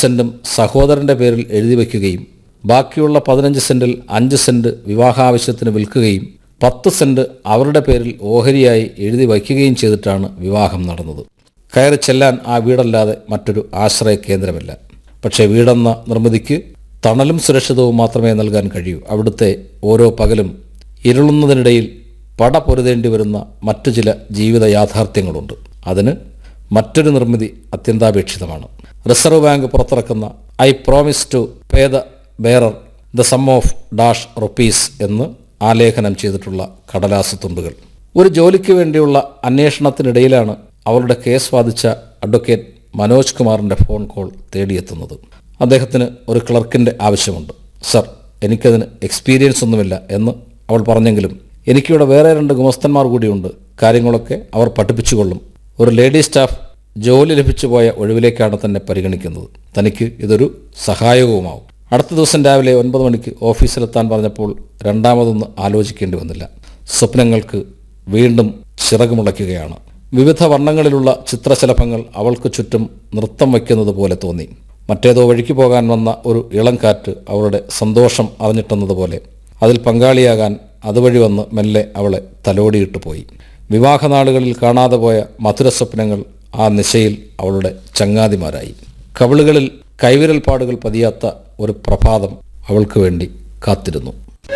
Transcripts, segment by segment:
സെന്റും സഹോദരന്റെ പേരിൽ എഴുതി വയ്ക്കുകയും ബാക്കിയുള്ള പതിനഞ്ച് സെന്റിൽ അഞ്ച് സെന്റ് വിവാഹാവശ്യത്തിന് വിൽക്കുകയും പത്ത് സെന്റ് അവരുടെ പേരിൽ ഓഹരിയായി എഴുതി വയ്ക്കുകയും ചെയ്തിട്ടാണ് വിവാഹം നടന്നത് കയറി ചെല്ലാൻ ആ വീടല്ലാതെ മറ്റൊരു ആശ്രയ കേന്ദ്രമില്ല പക്ഷേ വീടെന്ന നിർമ്മിതിക്ക് തണലും സുരക്ഷിതവും മാത്രമേ നൽകാൻ കഴിയൂ അവിടുത്തെ ഓരോ പകലും ഇരുളുന്നതിനിടയിൽ പട പൊരുതേണ്ടി വരുന്ന മറ്റു ചില ജീവിത യാഥാർത്ഥ്യങ്ങളുണ്ട് അതിന് മറ്റൊരു നിർമ്മിതി അത്യന്താപേക്ഷിതമാണ് റിസർവ് ബാങ്ക് പുറത്തിറക്കുന്ന I promise to pay the bearer the sum of dash rupees എന്ന് ആലേഖനം ചെയ്തിട്ടുള്ള കടലാസ് തുണ്ടുകൾ ഒരു ജോലിക്ക് വേണ്ടിയുള്ള അന്വേഷണത്തിനിടയിലാണ് അവളുടെ കേസ് വാദിച്ച അഡ്വക്കേറ്റ് മനോജ് കുമാറിൻ്റെ ഫോൺ കോൾ തേടിയെത്തുന്നത് അദ്ദേഹത്തിന് ഒരു ക്ലർക്കിൻ്റെ ആവശ്യമുണ്ട് സർ എനിക്കതിന് എക്സ്പീരിയൻസ് ഒന്നുമില്ല എന്ന് അവൾ പറഞ്ഞെങ്കിലും എനിക്കിവിടെ വേറെ രണ്ട് ഗുമസ്തന്മാർ കൂടിയുണ്ട് കാര്യങ്ങളൊക്കെ അവർ പഠിപ്പിച്ചുകൊള്ളും ഒരു ലേഡി സ്റ്റാഫ് ജോലി ലഭിച്ചു പോയ ഒഴിവിലേക്കാണ് തന്നെ പരിഗണിക്കുന്നത് തനിക്ക് ഇതൊരു സഹായകവുമാവും അടുത്ത ദിവസം രാവിലെ ഒൻപത് മണിക്ക് ഓഫീസിലെത്താൻ പറഞ്ഞപ്പോൾ രണ്ടാമതൊന്ന് ആലോചിക്കേണ്ടി വന്നില്ല സ്വപ്നങ്ങൾക്ക് വീണ്ടും ചിറകുമുളയ്ക്കുകയാണ് വിവിധ വർണ്ണങ്ങളിലുള്ള ചിത്രശലഭങ്ങൾ അവൾക്ക് ചുറ്റും നൃത്തം വയ്ക്കുന്നത് പോലെ തോന്നി മറ്റേതോ വഴിക്ക് പോകാൻ വന്ന ഒരു ഇളം കാറ്റ് അവളുടെ സന്തോഷം അറിഞ്ഞിട്ടെന്നതുപോലെ അതിൽ പങ്കാളിയാകാൻ അതുവഴി വന്ന് മെല്ലെ അവളെ തലോടിയിട്ട് പോയി വിവാഹനാളുകളിൽ കാണാതെ പോയ മധുര സ്വപ്നങ്ങൾ ആ നിശയിൽ അവളുടെ ചങ്ങാതിമാരായി കവിളുകളിൽ കൈവിരൽ പാടുകൾ പതിയാത്ത ഒരു പ്രഭാതം അവൾക്ക് വേണ്ടി കാത്തിരുന്നു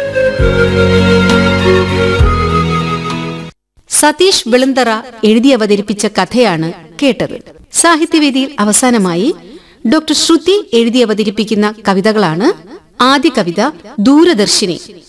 സതീഷ് വെളുന്തറ എഴുതി അവതരിപ്പിച്ച കഥയാണ് കേട്ടത് സാഹിത്യവേദിയിൽ അവസാനമായി ഡോക്ടർ ശ്രുതി എഴുതി അവതരിപ്പിക്കുന്ന കവിതകളാണ് ആദ്യ കവിത ദൂരദർശിനി